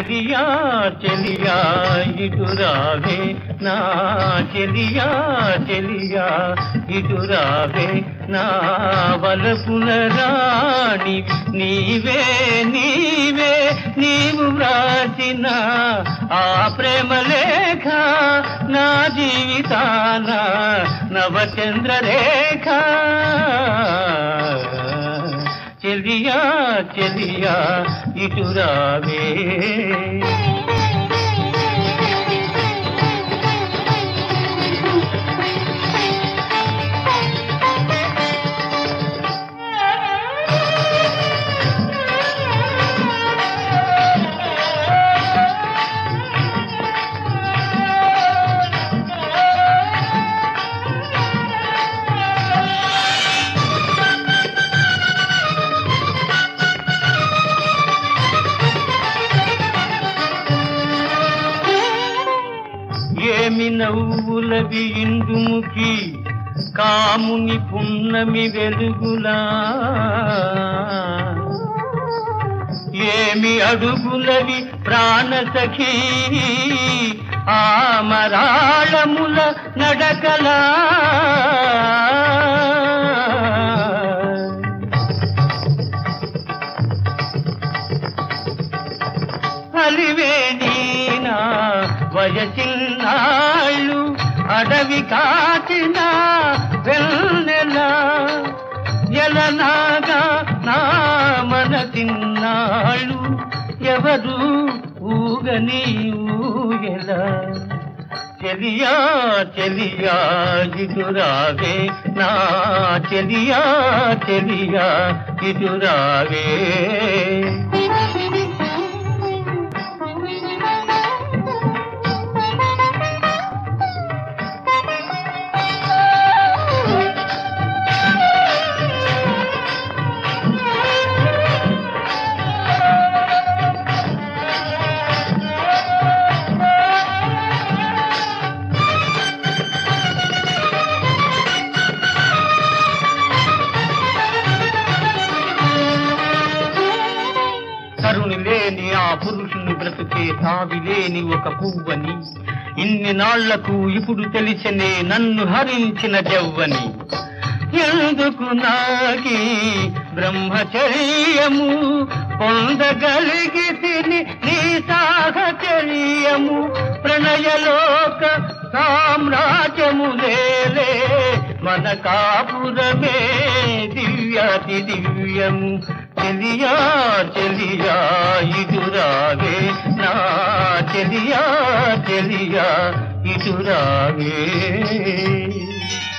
చెలియా చెలియా ఇటురావే నా చెలియా చెలియా ఇటురావే నా వలపుల రాణి నీవే నీవే నీవు వ్రాసిన ఆ ప్రేమ లేఖ నా జీవితాన నవచంద్ర రేఖ చెలియా చెలియా ఇటురావే ఏమి నవ్వులవి ఇందుముఖి కాముని పున్నమి వెలుగులా ఏమి అడుగులవి ప్రాణసఖీ ఆ మరాళముల నడకలా అలివేణీనా వయచిన్నాళ్ళు అడవి కాచిన వెన్నెల ఎలనాగా నా మన తిన్నాళ్ళు ఎవరు ఊగని ఊయల చెలియా చెలియా ఇటురావే నా చెలియా చెలియా ఇటురావే కరుణి లేని ఆ పురుషుని బ్రతుకే తావి లేని ఒక పువ్వని ఇన్ని నాళ్లకు ఇప్పుడు తెలిసనే నన్ను హరించిన జవ్వని ఎందుకు నాకి బ్రహ్మచర్యము పొందగలిగి తిని నీ సాహచర్యము ప్రణయలోక సామ్రాజ్యము లేలే మన కాపురమే దివ్యాతి దివ్యము చెలియా చెలియా ఇటురావే నా చెలియా చెలియా ఇటురావే